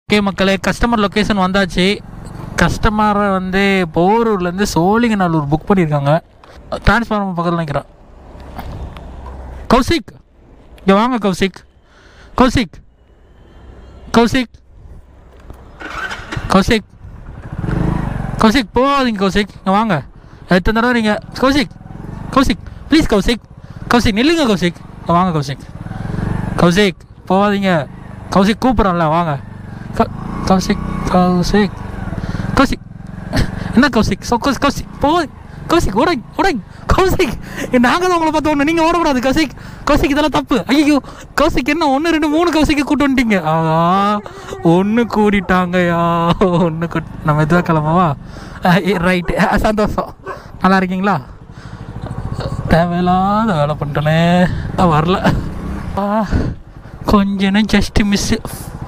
okay மக்களே customer location வந்தாச்சு கஸ்டமரை வந்து போரூர்லேருந்து சோழிங்கநல்லூர் புக் பண்ணியிருக்காங்க டிரான்ஸ்ஃபார்மர் பக்கத்தில் நிற்கிறேன் கௌசிக் இங்கே வாங்க கௌசிக் கௌசிக் கௌசிக் கௌசிக் கௌசிக் போகாதீங்க கௌசிக் இங்கே வாங்க எத்தனை தடவை நீங்கள் கௌசிக் கௌசிக் ப்ளீஸ் கௌசிக் கௌசிக் நில்லுங்க கௌசிக் இங்கே வாங்க கௌசிக் கௌசிக் போகாதீங்க கௌசிக் கூப்பிட்றேன்ல வாங்க கௌ- கௌசிக் கௌசிக் கௌசிக் என்ன கௌசிக் சோ கௌசிக் கௌசிக் போ கௌசிக் ஓடாங்க ஓடாங்க கௌசிக் நாங்கள் தான் உங்களை பார்த்து ஒன்று நீங்கள் ஓடக்கூடாது கௌசிக் கௌசிக் இதெல்லாம் தப்பு ஐயோ கௌசிக் என்ன ஒன்று ரெண்டு மூணு கௌசிக்கு கூட்டு வந்துட்டீங்க ஆஹா ஒன்று கூடிட்டாங்கயா ஒன்று கூட் நம்ம இதுவாக கிளம்பவா ரைட்டு சந்தோஷம் நல்லா இருக்கீங்களா தேவையில்லாத வேலை பண்ணிட்டேனே அஹ் வரல ஆ, கொஞ்ச நேரம் ஜஸ்ட் மிஸ்ஸு